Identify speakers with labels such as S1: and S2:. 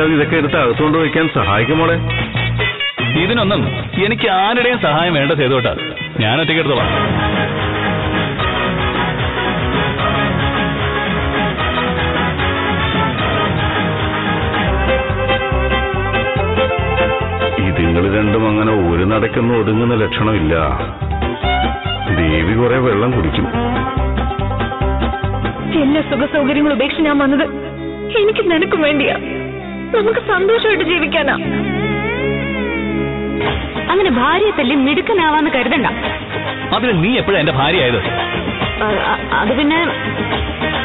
S1: ഉപദ്രവിക്കാതെ ഇതൊക്കെ എടുത്ത് അകത്തുകൊണ്ട് വയ്ക്കാൻ സഹായിക്കും മോളെ
S2: ഇതിനൊന്നും എനിക്ക് ആരുടെയും സഹായം വേണ്ട ചെയ്തോട്ടാ ഞാൻ ഒറ്റയ്ക്ക് എടുത്തോളാം
S1: ഇതിങ്ങൾ രണ്ടും അങ്ങനെ ഒരു നടക്കൊന്നും ഒതുങ്ങുന്ന ലക്ഷണമില്ല ദേവി കുറെ വെള്ളം കുടിക്കും
S3: എല്ലാ സുഖ സൗകര്യങ്ങളും ഉപേക്ഷിച്ച് ഞാൻ വന്നത് എനിക്ക് നിനക്കും വേണ്ടിയാ നമുക്ക് സന്തോഷമായിട്ട് ജീവിക്കാനാ അങ്ങനെ ഭാര്യയെ തല്ലി മിടുക്കനാവാന്ന് കരുതണ്ട
S2: അതിന് നീ എപ്പോഴാ എന്റെ ഭാര്യയായത്
S3: അത് പിന്നെ